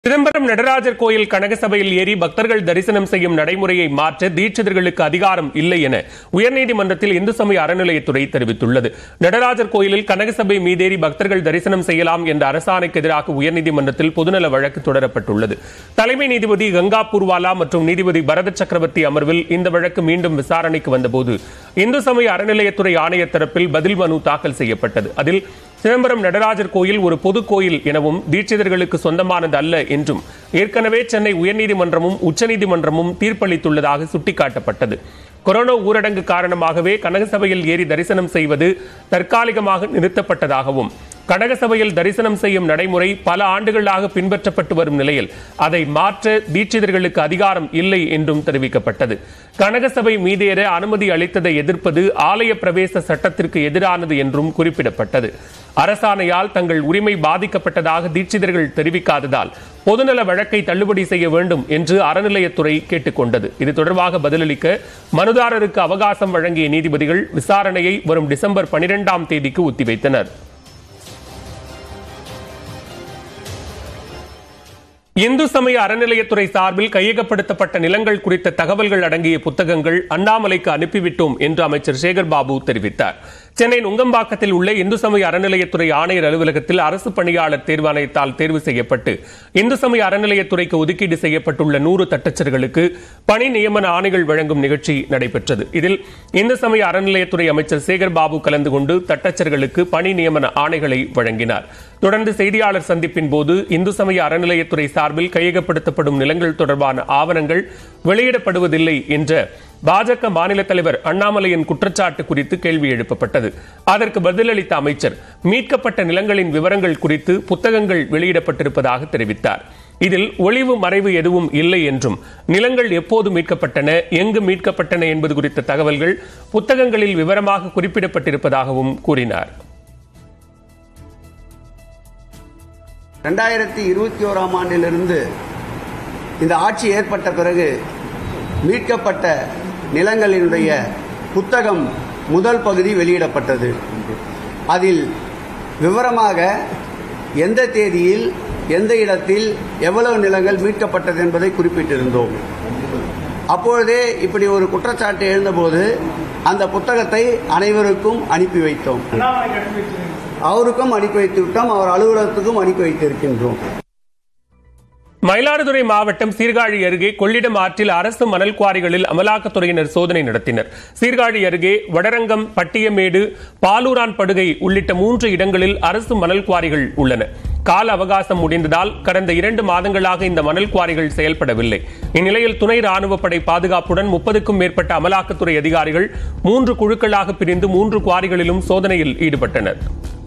சிதம்பரம் நடராஜர் கோயில் கனகசபையில் ஏறி பக்தர்கள் தரிசனம் செய்யும் நடைமுறையை மாற்ற தீட்சிதர்களுக்கு அதிகாரம் இல்லை என உயர்நீதிமன்றத்தில் இந்து சமய அறநிலையத்துறை தெரிவித்துள்ளது நடராஜர் கோயிலில் கனகசபை மீதேறி பக்தர்கள் தரிசனம் செய்யலாம் என்ற அரசாணைக்கு எதிராக உயர்நீதிமன்றத்தில் பொதுநல வழக்கு தொடரப்பட்டுள்ளது தலைமை நீதிபதி கங்கா பூர்வாலா மற்றும் நீதிபதி பரத சக்கரவர்த்தி அமர்வில் இந்த வழக்கு மீண்டும் விசாரணைக்கு வந்தபோது இந்து சமய அறநிலையத்துறை ஆணையர் தரப்பில் பதில் மனு தாக்கல் செய்யப்பட்டது அதில் சிதம்பரம் நடராஜர் கோயில் ஒரு பொது கோயில் எனவும் தீட்சிதர்களுக்கு சொந்தமானது அல்ல என்றும் ஏற்கனவே சென்னை உயர்நீதிமன்றமும் உச்சநீதிமன்றமும் தீர்ப்பளித்துள்ளதாக சுட்டிக்காட்டப்பட்டது கொரோனா ஊரடங்கு காரணமாகவே கனகசபையில் ஏறி தரிசனம் செய்வது தற்காலிகமாக நிறுத்தப்பட்டதாகவும் கனகசபையில் தரிசனம் செய்யும் நடைமுறை பல ஆண்டுகளாக பின்பற்றப்பட்டு வரும் நிலையில் அதை மாற்ற தீட்சிதர்களுக்கு அதிகாரம் இல்லை என்றும் தெரிவிக்கப்பட்டது கனகசபை மீதேற அனுமதி அளித்ததை எதிர்ப்பது ஆலய பிரவேச சட்டத்திற்கு எதிரானது என்றும் குறிப்பிடப்பட்டது அரசாணையால் தங்கள் உரிமை பாதிக்கப்பட்டதாக தீட்சிதர்கள் தெரிவிக்காததால் பொதுநல வழக்கை தள்ளுபடி செய்ய வேண்டும் என்று அறநிலையத்துறை கேட்டுக்கொண்டது இது தொடர்பாக பதிலளிக்க மனுதாரருக்கு அவகாசம் வழங்கிய நீதிபதிகள் விசாரணையை வரும் டிசம்பர் பனிரெண்டாம் தேதிக்கு ஒத்திவைத்தனர் இந்து சமய அறநிலையத்துறை சார்பில் கையகப்படுத்தப்பட்ட நிலங்கள் குறித்த தகவல்கள் அடங்கிய புத்தகங்கள் அண்ணாமலைக்கு அனுப்பிவிட்டோம் என்று அமைச்சர் சேகர் பாபு தெரிவித்தார் சென்னை நுங்கம்பாக்கத்தில் உள்ள இந்து சமய அறநிலையத்துறை ஆணையர் அலுவலகத்தில் அரசு பணியாளர் தேர்வாணையத்தால் தேர்வு செய்யப்பட்டு இந்து சமய அறநிலையத்துறைக்கு ஒதுக்கீடு செய்யப்பட்டுள்ள நூறு தட்டச்சர்களுக்கு பணி நியமன ஆணைகள் வழங்கும் நிகழ்ச்சி நடைபெற்றது இதில் இந்து சமய அறநிலையத்துறை அமைச்சர் சேகர் பாபு கலந்து கொண்டு தட்டச்சர்களுக்கு பணி நியமன ஆணைகளை வழங்கினார் தொடர்ந்து செய்தியாளர் சந்திப்பின் போது இந்து சமய அறநிலையத்துறை சார்பில் கையகப்படுத்தப்படும் நிலங்கள் தொடர்பான ஆவணங்கள் வெளியிடப்படுவதில்லை என்ற பாஜக மாநில தலைவர் அண்ணாமலையின் குற்றச்சாட்டு குறித்து கேள்வி எழுப்பப்பட்டது அதற்கு பதிலளித்த அமைச்சர் மீட்கப்பட்ட நிலங்களின் விவரங்கள் குறித்து புத்தகங்கள் வெளியிடப்பட்டிருப்பதாக தெரிவித்தார் இதில் ஒளிவு மறைவு எதுவும் இல்லை என்றும் நிலங்கள் எப்போது மீட்கப்பட்டன எங்கு மீட்கப்பட்டன என்பது குறித்த தகவல்கள் புத்தகங்களில் விவரமாக குறிப்பிடப்பட்டிருப்பதாகவும் கூறினார் ரெண்டாயிரத்தி இருபத்தி ஓராம் ஆண்டிலிருந்து இந்த ஆட்சி ஏற்பட்ட பிறகு மீட்கப்பட்ட நிலங்களினுடைய புத்தகம் முதல் பகுதி வெளியிடப்பட்டது அதில் விவரமாக எந்த தேதியில் எந்த இடத்தில் எவ்வளவு நிலங்கள் மீட்கப்பட்டது என்பதை குறிப்பிட்டிருந்தோம் அப்பொழுதே இப்படி ஒரு குற்றச்சாட்டு எழுந்தபோது அந்த புத்தகத்தை அனைவருக்கும் அனுப்பி வைத்தோம் அவருக்கும் அனுப்பி வைத்து விட்டோம் அவர் அலுவலகத்துக்கும் அனுப்பி வைத்திருக்கின்றோம் மயிலாடுதுறை மாவட்டம் சீர்காழி அருகே கொள்ளிடம் ஆற்றில் அரசு மணல் குவாரிகளில் அமலாக்கத்துறையினர் சோதனை நடத்தினர் சீர்காழி அருகே வடரங்கம் பட்டியமேடு பாலூரான் படுகை உள்ளிட்ட மூன்று இடங்களில் அரசு மணல் குவாரிகள் உள்ளன கால அவகாசம் முடிந்ததால் கடந்த இரண்டு மாதங்களாக இந்த மணல் குவாரிகள் செயல்படவில்லை இந்நிலையில் துணை ராணுவப்படை பாதுகாப்புடன் முப்பதுக்கும் மேற்பட்ட அமலாக்கத்துறை அதிகாரிகள் மூன்று குழுக்களாக பிரிந்து மூன்று குவாரிகளிலும் சோதனையில் ஈடுபட்டனர்